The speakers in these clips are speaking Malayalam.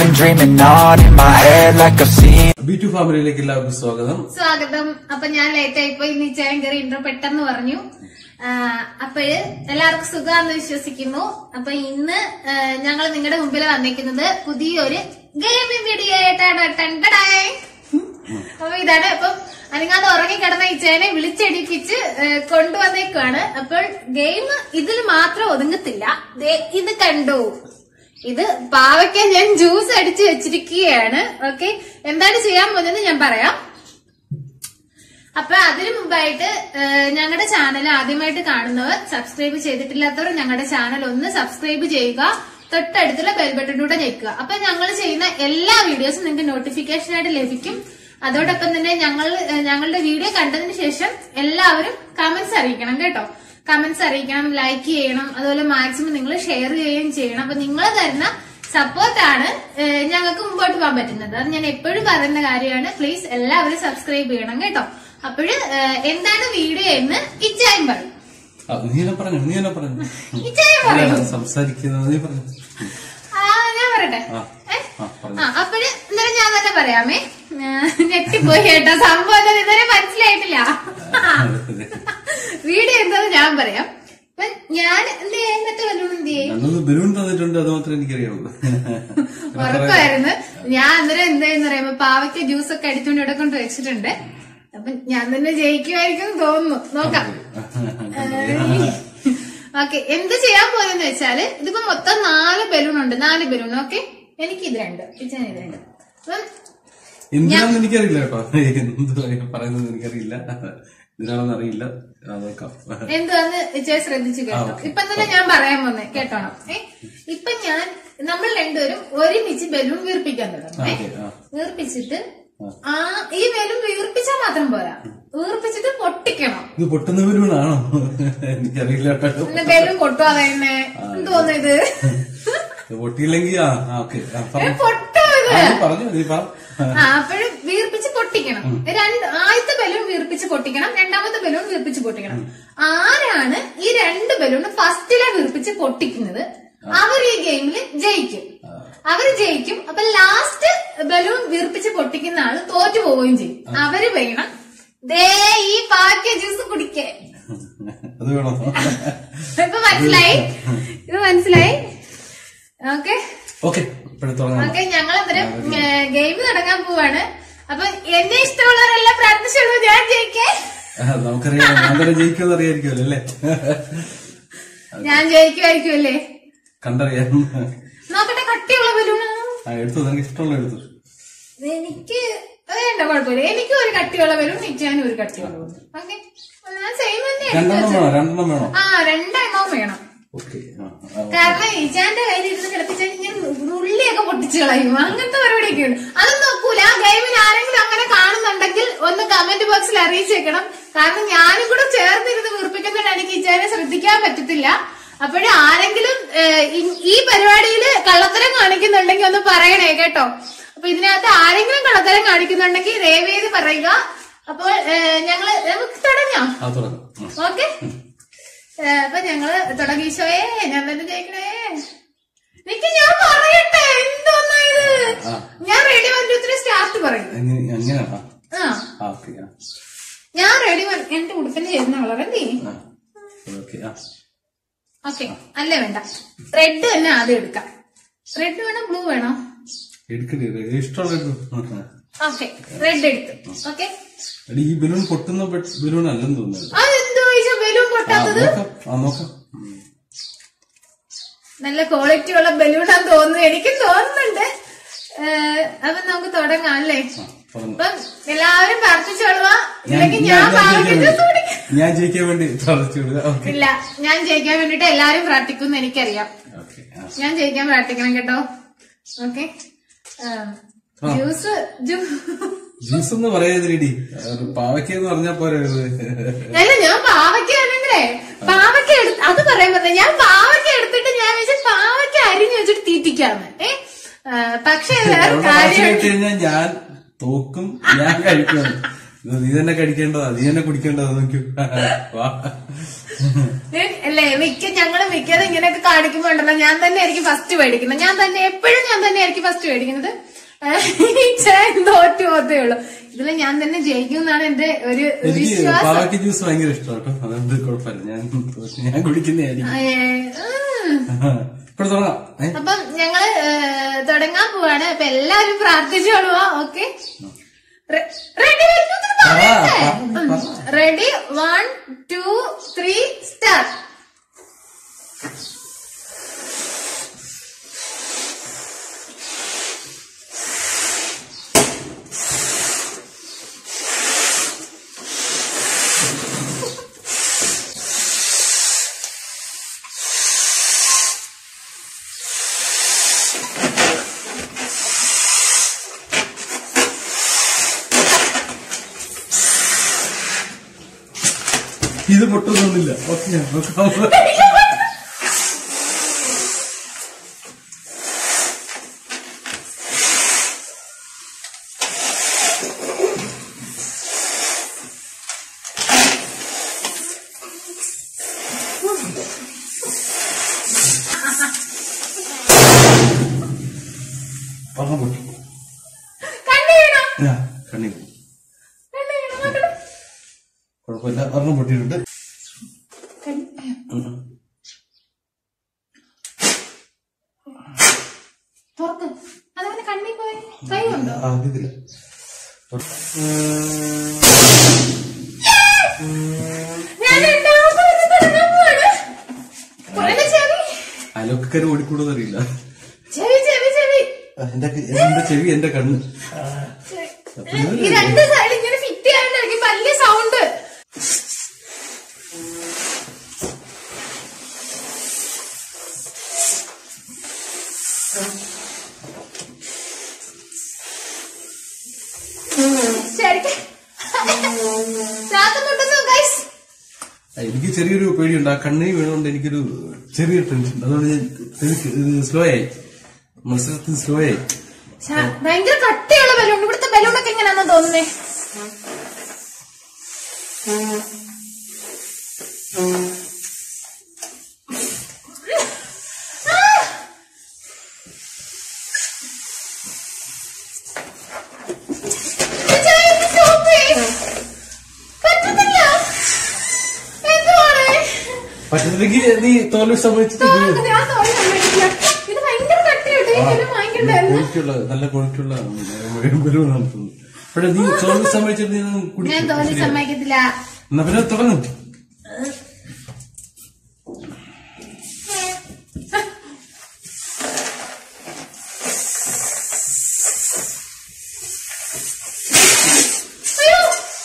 been dreaming on in my head like I've seen B two ഫാമിലിയിലേക്ക് എല്ലാവർക്കും സ്വാഗതം സ്വാഗതം അപ്പൊ ഞാൻ ലേറ്റ് ആയിപ്പോ ഇന്ന് ഇച്ചായം കയറി ഇൻട്രോ പെട്ടെന്ന് പറഞ്ഞു അപ്പോഴ് എല്ലാവർക്കും സുഖാന്ന് വിശ്വസിക്കുന്നു അപ്പൊ ഇന്ന് ഞങ്ങൾ നിങ്ങളുടെ മുമ്പിൽ വന്നിരിക്കുന്നത് പുതിയൊരു ഗെയിമിംഗ് വീഡിയോ ആയിട്ടാണ് ടണ്ടടായ്. അപ്പൊ ഇതാണ് അപ്പം അനങ്ങാതെ ഉറങ്ങിക്കിടന്ന ഇച്ചേനെ വിളിച്ചെടിപ്പിച്ച് ആ, കൊണ്ടുവന്നേക്കാണ് അപ്പോൾ ഗെയിം ഇതിൽ മാത്രം ഒതുങ്ങത്തില്ല ദേ ഇത് കണ്ടു ഇത് പാവയ്ക്ക ഞാൻ ജ്യൂസ് അടിച്ച് വെച്ചിരിക്കുകയാണ് ഓക്കെ എന്താണ് ചെയ്യാൻ പോകുന്നത് ഞാൻ പറയാം അപ്പൊ അതിനു മുമ്പായിട്ട് ഞങ്ങളുടെ ചാനൽ ആദ്യമായിട്ട് കാണുന്നവർ സബ്സ്ക്രൈബ് ചെയ്തിട്ടില്ലാത്തവർ ഞങ്ങളുടെ ചാനൽ ഒന്ന് സബ്സ്ക്രൈബ് ചെയ്യുക തൊട്ടടുത്തുള്ള ബെൽ ബട്ടണിലൂടെ ഞെക്കുക അപ്പൊ ഞങ്ങൾ ചെയ്യുന്ന എല്ലാ വീഡിയോസും നിങ്ങൾക്ക് നോട്ടിഫിക്കേഷൻ ആയിട്ട് ലഭിക്കും അതോടൊപ്പം തന്നെ ഞങ്ങൾ ഏഹ്, ഞങ്ങളുടെ വീഡിയോ കണ്ടതിന് ശേഷം എല്ലാവരും കമന്റ്സ് അറിയിക്കണം കേട്ടോ കമന്റ്സ് അറിയിക്കണം ലൈക്ക് ചെയ്യണം അതുപോലെ മാക്സിമം നിങ്ങൾ ഷെയർ ചെയ്യുകയും ചെയ്യണം അപ്പൊ നിങ്ങൾ തരുന്ന സപ്പോർട്ടാണ് ഞങ്ങൾക്ക് മുമ്പോട്ട് പോകാൻ പറ്റുന്നത് അത് ഞാൻ എപ്പോഴും പറയുന്ന കാര്യമാണ് പ്ലീസ് എല്ലാവരും സബ്സ്ക്രൈബ് ചെയ്യണം കേട്ടോ അപ്പോഴ് എന്താണ് വീഡിയോ എന്ന് ഇച്ചായും പറയും ആ, നീ എന്നെ പറഞ്ഞു നീ എന്നെ പറഞ്ഞു ഇച്ചായും പറയും ഞാൻ സംസാരിക്കുന്നത് നീ പറഞ്ഞു ആ ഞാൻ പറയട്ടെ ആ, ഏ? ആ, പറഞ്ഞോ. ആ അപ്പോഴ് എന്തായാലും ഞാൻ തന്നെ പറയാമേ ആ, ഞെട്ടിപ്പോയി കേട്ടോ സംഭവം എന്താ ഇതുവരെ മനസ്സിലായിട്ടില്ല വീഡിയോ എന്താന്ന് ഞാൻ പറയാം അപ്പൊ ഞാൻ എന്ത് ചെയ്യാൻ എന്നിട്ട് വല്ലതും എന്ത് ചെയ്യും അന്നത് ബലൂൺ തന്നിട്ടുണ്ട് അത് മാത്രമേ എനിക്കറിയാവുള്ളൂ ഉറപ്പായിരുന്നു ഞാൻ അന്നേരം എന്തായെന്ന് പറയുമ്പോ പാവയ്ക്ക് ജ്യൂസ് ഒക്കെ അടിച്ചുകൊണ്ട് ഇവിടെ കൊണ്ട് വെച്ചിട്ടുണ്ട് അപ്പൊ ഞാൻ തന്നെ ജയിക്കുമായിരിക്കും എന്ന് തോന്നുന്നു നോക്കാം ഓക്കെ എന്ത് ചെയ്യാൻ പോകുന്നത് വെച്ചാല് ഇതിപ്പോ മൊത്തം നാല് ബലൂൺ ഉണ്ട് നാല് ബലൂൺ ഓക്കെ എനിക്ക് ഇത് രണ്ട് കിച്ചൻ ഇത് രണ്ട് അപ്പം എന്തിനാണെന്ന് എനിക്കറിയില്ല കേട്ടോ എന്ത് പറയുന്നത് എനിക്കറിയില്ല എന്തിനാണെന്ന് അറിയില്ല ആ, നോക്കാം എന്തുവാന്ന് ഇച്ചേ ശ്രദ്ധിച്ചു കേട്ടോ ഓക്കേ. ഇപ്പൊ തന്നെ ഞാൻ പറയാൻ വന്നേ കേട്ടോണം ഏ ഇപ്പൊ ഞാൻ നമ്മൾ രണ്ടുപേരും ഒരുമിച്ച് ബലൂൺ വീർപ്പിക്കാൻ തുടങ്ങും ഏ? ഓക്കെ ആ വീർപ്പിച്ചിട്ട് ആ ഈ ബലൂൺ വീർപ്പിച്ചാൽ മാത്രം പോരാ വീർപ്പിച്ചിട്ട് പൊട്ടിക്കണം ഇത് പൊട്ടുന്ന ബലൂണാണോ എനിക്കറിയില്ല കേട്ടോ പിന്നെ ബലൂൺ പൊട്ടുവാതെ തന്നെ തോന്നുന്നു ഇത് ഇത് പൊട്ടിയില്ലെങ്കിൽ ആ ആ, ഓക്കെ ആ, പറഞ്ഞു പൊട്ടോ ഇത് ആ, നീ പറഞ്ഞു നീ പറ ആ അപ്പോഴും വീർപ്പിച്ച് പൊട്ടിക്കണം രണ്ട് ആദ്യത്തെ ബലൂൺ വീർപ്പിച്ച് പൊട്ടിക്കണം രണ്ടാമത്തെ ബലൂൺ വീർപ്പിച്ച് പൊട്ടിക്കണം ആരാണ് ഈ രണ്ട് ബലൂൺ ഫസ്റ്റിലെ വീർപ്പിച്ച് പൊട്ടിക്കുന്നത് അവർ ഈ ഗെയിമിൽ ജയിക്കും അവര് ജയിക്കും അപ്പൊ ലാസ്റ്റ് ബലൂൺ വീർപ്പിച്ച് പൊട്ടിക്കുന്ന ആള് തോറ്റു പോവുകയും ചെയ്യും അവര് വേണം ദേ ഈ പാക്യ ജ്യൂസ് കുടിക്കാൻ അത് വേണോ ഇപ്പൊ മനസ്സിലായി ഇത് മനസ്സിലായി ഓക്കെ ഓക്കെ ഇപ്പഴേ തുടങ്ങാം ഓക്കെ ഞങ്ങൾ അന്നേരം ഗെയിം തുടങ്ങാൻ പോവാണ് അപ്പൊ എന്നെ ഇഷ്ടമുള്ളവരെല്ലാം പ്രാർത്ഥിച്ചോളൂ ഞാൻ ജയിക്കേ ആ, നമുക്കറിയാം ഞാൻ തന്നെ ജയിക്കുമെന്ന് അറിയായിരിക്കുമല്ലോ അല്ലേ ഞാൻ ജയിക്കുമായിരിക്കും അല്ലേ കണ്ടറിയാം നോക്കട്ടെ കട്ടിയുള്ള ബലൂണ് ആ എടുത്തു നിനക്ക് ഇഷ്ടമുള്ള എടുത്തു എനിക്ക് വേണ്ട കുഴപ്പമില്ല എനിക്കും ഒരു കട്ടിയുള്ള ബലൂൺ നിൽക്കാനും ഒരു കട്ടിയുള്ള ബലൂൺ ഓക്കെ ഞാൻ സെയിം തന്നെ രണ്ടെണ്ണം എടുത്തു വേണോ രണ്ടെണ്ണം വേണോ ആ രണ്ടെണ്ണവും വേണം ഓക്കെ കാരണം ഇജാന്റെ കയ്യിൽ ഇരുന്ന് കിടപ്പിച്ചാൽ ഞാൻ ഉള്ളിയൊക്കെ പൊട്ടിച്ചു കളയും അങ്ങനത്തെ പരിപാടിയൊക്കെ ഉണ്ട് അതൊന്നും നോക്കൂല ആ ഗെയിമിൽ ആരെങ്കിലും അങ്ങനെ കാണുന്നുണ്ടെങ്കിൽ ഒന്ന് കമന്റ് ബോക്സിൽ അറിയിച്ചേക്കണം കാരണം ഞാനും കൂടെ ചേർന്നിരുന്ന് വീർപ്പിക്കുന്നുണ്ട് എനിക്ക് ഇജാനെ ശ്രദ്ധിക്കാൻ പറ്റത്തില്ല അപ്പോഴ് ആരെങ്കിലും ഏഹ്, ഈ- ഈ പരിപാടിയിൽ കള്ളത്തരം കാണിക്കുന്നുണ്ടെങ്കിൽ ഒന്ന് പറയണേ കേട്ടോ അപ്പൊ ഇതിനകത്ത് ആരെങ്കിലും കള്ളത്തരം കാണിക്കുന്നുണ്ടെങ്കിൽ ദയവ് ചെയ്ത് പറയുക അപ്പോൾ ഏഹ്, ഞങ്ങള് നമുക്ക് തുടങ്ങാം ആ തുടങ്ങാം ഉം. ഓക്കെ അപ്പൊ ഞങ്ങള് തുടങ്ങീശോയെ ഞാൻ തന്നെ ജയിക്കണേ നിക്ക് ഞാൻ പറയട്ടെ എന്തോന്നാ ഇത് ആ. ഞാൻ ready one two three start പറയും എങ്ങനെ അങ്ങനെയാണോ ആ ആ ഓക്കെ ആ ഞാൻ റെഡി വൺ എന്റെ ഉടുപ്പിന് ചേരുന്ന കളർ എന്ത് ആ ഓക്കെ ആ ഓക്കെ അല്ല വേണ്ട റെഡ് തന്നെ ആദ്യം എടുക്കാം റെഡ് വേണോ ബ്ലൂ വേണോ എടുക്കണ്ടേ ഇത് ഇഷ്ടമുള്ള എടുത്തു ഓക്കെ റെഡ് എടുത്തു ഓക്കെ എടി ഈ ബലൂൺ പൊട്ടുന്ന ബലൂൺ അല്ലെന്ന് തോന്നുന്നു അതെന്തോ ഈശോ ബലൂൺ ആ പൊട്ടാത്തത് നോക്കാം ആ നോക്കാം ഉം. നല്ല ക്വാളിറ്റി ഉള്ള ബലൂണാന്ന് തോന്നുന്നു എനിക്കും തോന്നുന്നുണ്ട് ഏഹ്, അപ്പൊ നമുക്ക് തുടങ്ങാം അല്ലേ ആ തുടങ്ങാം അപ്പം എല്ലാവരും പ്രാർത്ഥിച്ചോളുക ഞാൻ ഇല്ലെങ്കിൽ ഞാൻ ഞാൻ ഞാൻ പാവയ്ക്ക് ജയിക്കാൻ ജ്യൂസ് കുടിക്കും വേണ്ടി ഞാൻ ജയിക്കാൻ വേണ്ടി പ്രാർത്ഥിച്ചു വിടുക ഓക്കെ ഇല്ല ഞാൻ ജയിക്കാൻ വേണ്ടിട്ട് എല്ലാരും പ്രാർത്ഥിക്കും എനിക്കറിയാം ഓക്കെ ആ ഞാൻ ജയിക്കാൻ പ്രാർത്ഥിക്കണം കേട്ടോ ഓക്കെ ജ്യൂസ് ജ്യൂ- ജ്യൂസ് എന്ന് പറയാതിരിടി പാവയ്ക്ക എന്ന് പറഞ്ഞാ പോരെ ഇത് അല്ല ഞാൻ പാവയ്ക്ക ആണെങ്കിലേ പാവയ്ക്ക എടുത്ത് അത് പറയാൻ പറഞ്ഞ ഞാൻ പാവയ്ക്ക എടുത്തിട്ട് ഞാൻ വെച്ച് പാവയ്ക്ക അരിഞ്ഞു വെച്ചിട്ട് തീറ്റിക്കാന്ന് ഏ ആ, പക്ഷേ വേറെ അവിടെ വാശി കാര്യം കേട്ട് കഴിഞ്ഞാൽ ഞാൻ തോക്കും ഞാൻ കഴിക്കും ഇത് നീ തന്നെ കഴിക്കേണ്ടതാ നീ തന്നെ കുടിക്കേണ്ടതാ നോക്കൂ വാ ഞാൻ അല്ലേ മിക്ക ഞങ്ങള് മിക്കതും ഇങ്ങനെയൊക്കെ കാണിക്കുമ്പോ ഉണ്ടല്ലോ ഞാൻ തന്നെ ആയിരിക്കും ഫസ്റ്റ് മേടിക്കുന്നത് ഞാൻ തന്നെ എപ്പോഴും ഞാൻ തന്നെ ആയിരിക്കും ഫസ്റ്റ് മേടിക്കുന്നത് ഈ ചേൻ തോറ്റു പോത്തേ ഉള്ളൂ ഇതില് ഞാൻ തന്നെ ജയിക്കും എന്നാണ് എന്റെ ഒരു എനിക്ക് വിശ്വാസം പാവയ്ക്ക് ജ്യൂസ് ഭയങ്കര ഇഷ്ടം കേട്ടോ അതുകൊണ്ട് കുഴപ്പമില്ല ഞാൻ ഞാൻ കുടിക്കുന്നതായിരിക്കും ഏ, ഉം. ഇപ്പോൾ തുടങ്ങാം ഏ? അപ്പം ഞങ്ങള് ഏ, തുടങ്ങാൻ പോവാണ് അപ്പൊ എല്ലാവരും പ്രാർത്ഥിച്ചോളുക ഓക്കെ റെഡി പറ, പറ, പറ. Ready one two three start ഇത് പൊട്ടൊന്നുമില്ല ഓക്കെ ഞാൻ നോക്കാം ഒരെണ്ണം പൊട്ടി കണ്ണു വീണോ ആ, കണ്ണി പോയി. കണ്ണു വീണോ നോക്കട്ടെ. കുഴപ്പമില്ല ഒരെണ്ണം പൊട്ടിയിട്ടുണ്ട് കണ്ണ്- അയ്യോ, ഉം. തുറക്ക് അതവന്റെ കണ്ണി പോയി കൈ ഉണ്ടോ ആ, ഇതില്ല ഞാൻ രണ്ടാമത്തെ വട്ടം തുടങ്ങാൻ പോവാണ് എന്റെ ചെവി അയലൊക്കെ ഓടിക്കൂടുന്ന അറിയില്ല ചെവി ചെവി ചെവി എന്റെ എന്റെ ചെവി എന്റെ കണ്ണ് ഈ രണ്ട് സൈഡ് ഇങ്ങനെ ഫിറ്റ് ചെയ്യാനായിരിക്കും വലിയ സൗണ്ട് ശരിക്കും ശ്വാസം മുട്ടുന്നു ഗൈസ് എനിക്ക് ചെറിയൊരു പേടിയുണ്ട് ആ കണ്ണിന് വീണുകൊണ്ട് എനിക്കൊരു ചെറിയൊരു ടെൻഷൻ അതുകൊണ്ട് ഞാൻ സ്ലോ ആയി മത്സരത്തിന് സ്ലോ ആയി ഭയങ്കര കട്ടിയുള്ള ബലൂൺ ഇവിടുത്തെ ബലൂണൊക്കെ എങ്ങനെയാണെന്ന് തോന്നുന്നേ ചേച്ചി, എനിക്ക് stop ചെയ്യ്. പറ്റുന്നില്ല. എന്തുവാണ്? പറ്റുന്നില്ലെങ്കിൽ നീ തോൽവി സമ്മതിച്ചിട്ട് ഇത് തോന്നുന്നത് ഞാൻ തോന്നി സമ്മതിക്കില്ല. ഇത് ഭയങ്കര കട്ടിയുണ്ട് ഇതിലും വാങ്ങിക്കണ്ടായിരുന്നു ക്വാളിറ്റിയുള്ള നല്ല ക്വാളിറ്റിയുള്ള ബലൂൺ നടത്തുന്നത് പക്ഷെ നീ തോൽവി സമ്മതിച്ചിട്ട് നീ ഒന്നും ഞാൻ കുടിക്കും തോന്നി സമ്മതിക്കത്തില്ല എന്നാ പിന്നെ തുടങ്ങും അയ്യോ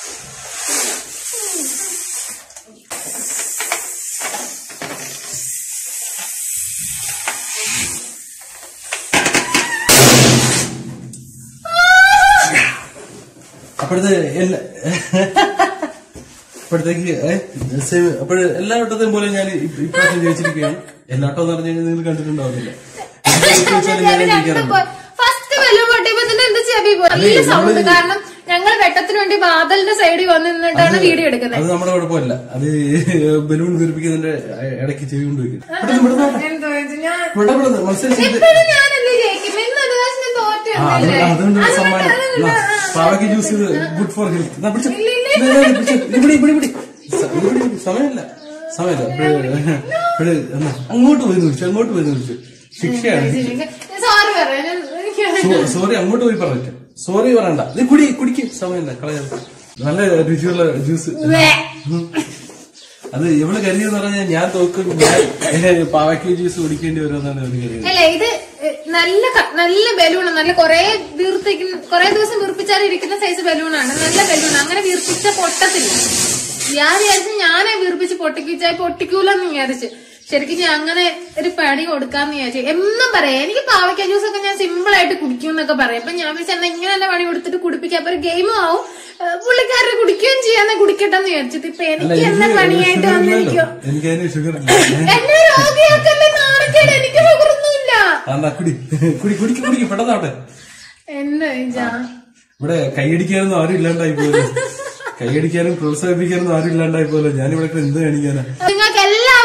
അപ്പോഴത്തെ എല്ലാ അപ്പോഴത്തേക്ക് അപ്പോൾ എല്ലാ വട്ടത്തെയും പോലെ ഞാൻ ഇപ്പ- ഇപ്രാവശ്യം ജയിച്ചിരിക്കുകയാണ് എല്ലാ വട്ടം എന്ന് പറഞ്ഞു കഴിഞ്ഞാൽ നിങ്ങൾ കണ്ടിട്ടുണ്ടാവുന്നില്ല എന്ത് ചോദിച്ചാലും ഞാൻ ജയിക്കാറുണ്ട് ഫസ്റ്റ് ബലൂൺ പൊട്ടിയപ്പോ തന്നെ എന്റെ ചെവി പോയി നല്ല സൗണ്ട് കാരണം ഞങ്ങൾ വെട്ടത്തിന് വേണ്ടി ബാദലിന്റെ സൈഡിൽ വന്ന് നിന്നിട്ടാണ് വീഡിയോ എടുക്കുന്നത് അത് നമ്മുടെ കുഴപ്പമില്ല അത് ബലൂൺ വീർപ്പിക്കുന്നതിന്റെ ഇടയ്ക്ക് ചെവി കൊണ്ട് വെക്കും പെട്ടെന്ന് പെട്ടെന്ന് എന്തോ ഇത് ഞാൻ പെട്ടെന്ന് പെട്ടെന്ന് മത്സരിച്ചിട്ട് എപ്പോഴും ഞാനല്ലേ ജയിക്കും ഇന്ന് ഒരു ദിവസം ഞാൻ തോറ്റു ആ, അത് എന്നല്ലേ? അതുകൊണ്ട് ഒരു സമ്മാനം അതുകൊണ്ട് എന്നാ, ആ, പാവയ്ക്ക് ജ്യൂസ് ഗുഡ് ഫോർ ഹെൽത്ത് എന്നാ പിടിച്ചോ. ഇല്ല, ഇല്ല. ഇല്ല, ഇല്ല, പിടിച്ചോ. ഇവിടെ ഇവിടെ ഇവിടെ സ- ഇവിടെ ഇവിടെ സമയമില്ല സമയമില്ല ഇവിടെ- ഇവിടെ എന്നാ, അങ്ങോട്ട് പോയി വിളിച്ചു അങ്ങോട്ട് പോയി വിളിച്ചു ശിക്ഷയാണ് ഞാൻ സോറി പറയാം ഞാൻ- എനിക്ക് സോറി അങ്ങോട്ട് പോയി പറഞ്ഞു സോറി പറയണ്ട നീ കുടി കുടിക്ക് സമയമില്ല കളയാതെ നല്ല രുചിയുള്ള ജ്യൂസ് വേ. അത് എവിടെ കരുതിയെന്ന് പറഞ്ഞാൽ ഞാൻ തോക്കും ഞാൻ പാവയ്ക്ക് ജ്യൂസ് കുടിക്കേണ്ടി വരുമെന്നാണ് അവർ കരുതിയത് അല്ല ഇത് എ, നല്ല ക- നല്ല ബലൂണ് നല്ല കൊറേ വീർപ്പിക്കുന്ന കൊറേ ദിവസം വീർപ്പിച്ചാൽ ഇരിക്കുന്ന സൈസ് ബലൂണാണ് നല്ല ബലൂൺ അങ്ങനെ വീർപ്പിച്ച പൊട്ടത്തില്ല ഞാൻ വിചാരിച്ചു ഞാനെ വീർപ്പിച്ച് പൊട്ടിക്കിച്ചാൽ പൊട്ടിക്കൂലെന്ന് വിചാരിച്ചു ശരിക്കും ഞാൻ അങ്ങനെ ഒരു പണി കൊടുക്കാന്ന് വിചാരിച്ചു എന്നും പറയാം എനിക്ക് പാവയ്ക്ക ജ്യൂസ് ഒക്കെ ഞാൻ സിമ്പിൾ ആയിട്ട് കുടിക്കും എന്നൊക്കെ പറയാം അപ്പൊ ഞാൻ വിചാരിച്ചു എന്നാ ഇങ്ങനെ തന്നെ പണി കൊടുത്തിട്ട് കുടിപ്പിക്കാം അപ്പൊ ഒരു ഗെയിമും ആവും ഏ, പുള്ളിക്കാരന് കുടിക്കുകയും ചെയ്യാന്ന് കുടിക്കട്ടെ എന്ന് വിചാരിച്ചിട്ട് ഇപ്പൊ അല്ല എനിക്ക് എന്താ പണിയായിട്ട് ഷുഗർ വന്നിരിക്കോ ഇല്ലല്ലോ എനിക്കതിന് ഷുഗർ ഇല്ല എന്നെ രോഗിയാക്കല്ലേ നാണക്കേട് എനിക്ക് ഷുഗറൊന്നുമില്ല എന്നാ കുടി കുടി കുടിക്ക് കുടിക്ക് പെട്ടെന്നാട്ടെ എന്താ ഇജാ? ഇവിടെ കൈയടിക്കാനൊന്നും ആരും ഇല്ലാണ്ടായി പോലെ കൈയടിക്കാനും പ്രോത്സാഹിപ്പിക്കാനൊന്നും ആരും ഇല്ലാണ്ടായി പോലെ ഞാനിവിടെ എന്ത് കാണിക്കാനാ നിങ്ങൾക്ക് എല്ലാവർക്കും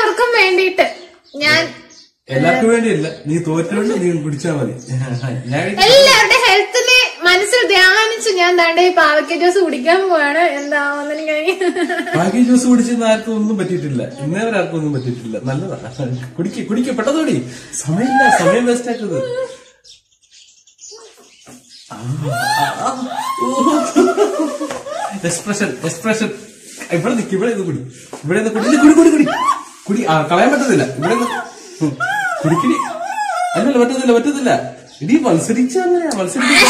വേണ്ടിയിട്ട് ഞാൻ എല്ലാവർക്കും വേണ്ടിയല്ല നീ തോറ്റുകൊണ്ട് നീ കുടിച്ചാ മതി ഞാൻ എല്ലാവരുടെ ഹെൽത്തിനെ മനസ്സിൽ ധ്യാനിച്ച് ഞാൻ താണ്ടെ ഈ പാവയ്ക്ക ജ്യൂസ് കുടിക്കാൻ പോവാണ് എന്താ ബാക്കി ജ്യൂസ് കുടിച്ചെന്ന് ആർക്കും ഒന്നും പറ്റിയിട്ടില്ല ഇന്നേ വരെ ആർക്കും ഒന്നും പറ്റിയിട്ടില്ല നല്ലതാ കുടിക്ക് കുടിക്ക് പെട്ടെന്ന് കുടി സമയമില്ല സമയം വേസ്റ്റ് ആക്കരുത് എക്സ്പ്രഷൻ എക്സ്പ്രഷൻ ഇവിടെ നിക്ക് ഇവിടെ നിന്ന് കുടി ഇവിടെ നിന്ന് കുടി ഇല്ല, കുടി കുടി കുടി കുടി ആ കളയാൻ പറ്റത്തില്ല ഇവിടെ നിന്ന് ഉം. കുടിക്കടി അല്ലല്ല പറ്റത്തില്ല പറ്റത്തില്ല ഇടി മത്സരിച്ച അങ്ങനെയാ മത്സരിച്ച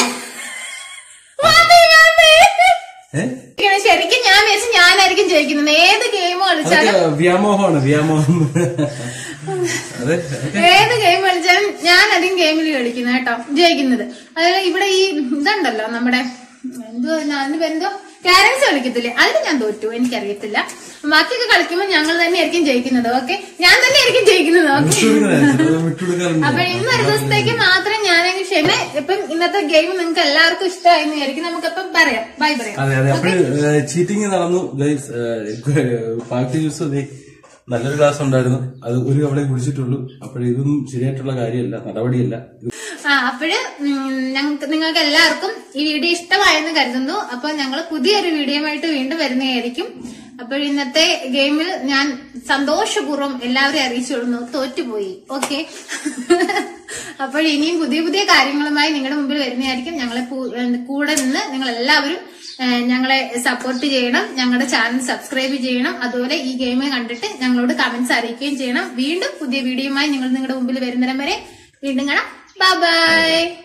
ഏഹ് ശരിക്കും ഞാൻ വിചാരിച്ചു ഞാനായിരിക്കും ജയിക്കുന്നത് ഏത് ഗെയിം കളിച്ചാലും അതൊക്കെ വ്യാമോഹമാണ് വ്യാമോഹം അതെ ഏത് ഗെയിം കളിച്ചാലും ഞാൻ അധികം ഗെയിമിൽ കളിക്കുന്നത് കേട്ടോ ജയിക്കുന്നത് അതായത് ഇവിടെ ഈ ഇതുണ്ടല്ലോ നമ്മുടെ എന്തോ അതിന് പേരെന്തോ ക്യാരംസ് കളിക്കത്തില്ലേ അതിന് ഞാൻ തോറ്റു എനിക്കറിയത്തില്ല ബാക്കിയൊക്കെ കളിക്കുമ്പോൾ ഞങ്ങൾ തന്നെ ആയിരിക്കും ജയിക്കുന്നത് ഓക്കെ ഞാൻ തന്നെ ആയിരിക്കും ജയിക്കുന്നത് ഓക്കെ വിട്ടുകൊടുക്കാറുണ്ട് അപ്പൊ ഇന്നൊരു ദിവസത്തേക്ക് മാത്രം ഞാനങ്ങ് ക്ഷമ ഇപ്പം ഇന്നത്തെ ഗെയിം നിങ്ങൾക്ക് എല്ലാവർക്കും ഇഷ്ടമായി എന്ന് വിചാരിക്കും നമുക്കപ്പം പറയാം ബൈ പറയാം അതെ അതെ അപ്പോഴ് ചീറ്റിംഗ് നടന്നു ഗൈസ് പാർട്ടി ജ്യൂസ് അതെ നല്ലൊരു ക്ലാസ് ഉണ്ടായിരുന്നു അത് ഒരു അവിടെ കുടിച്ചിട്ടുള്ളൂ അപ്പോഴേ ഇതൊന്നും ശരിയായിട്ടുള്ള കാര്യമല്ല നടപടിയല്ല ഇത് ആ അപ്പോഴ് ഞങ്ങൾക്ക് നിങ്ങൾക്ക് എല്ലാവർക്കും ഈ വീഡിയോ ഇഷ്ടമായെന്ന് കരുതുന്നു അപ്പൊ ഞങ്ങൾ പുതിയൊരു വീഡിയോയുമായിട്ട് വീണ്ടും വരുന്നതായിരിക്കും അപ്പോൾ ഇന്നത്തെ ഗെയിമിൽ ഞാൻ സന്തോഷപൂർവ്വം എല്ലാവരെയും അറിയിച്ചുകൊള്ളുന്നു തോറ്റുപോയി ഓക്കെ അപ്പോൾ ഇനിയും പുതിയ പുതിയ കാര്യങ്ങളുമായി നിങ്ങളുടെ മുമ്പിൽ വരുന്നതായിരിക്കും ഞങ്ങളെ പൂ- ഏഹ് കൂടെ നിന്ന് നിങ്ങൾ എല്ലാവരും ഏഹ് ഞങ്ങളെ സപ്പോർട്ട് ചെയ്യണം ഞങ്ങളുടെ ചാനൽ സബ്സ്ക്രൈബ് ചെയ്യണം അതുപോലെ ഈ ഗെയിം കണ്ടിട്ട് ഞങ്ങളോട് കമന്റ്സ് അറിയിക്കുകയും ചെയ്യണം വീണ്ടും പുതിയ വീഡിയോയുമായി നിങ്ങൾ നിങ്ങളുടെ മുമ്പിൽ വരുന്നിടം വരെ വീണ്ടും കാണാം ബൈ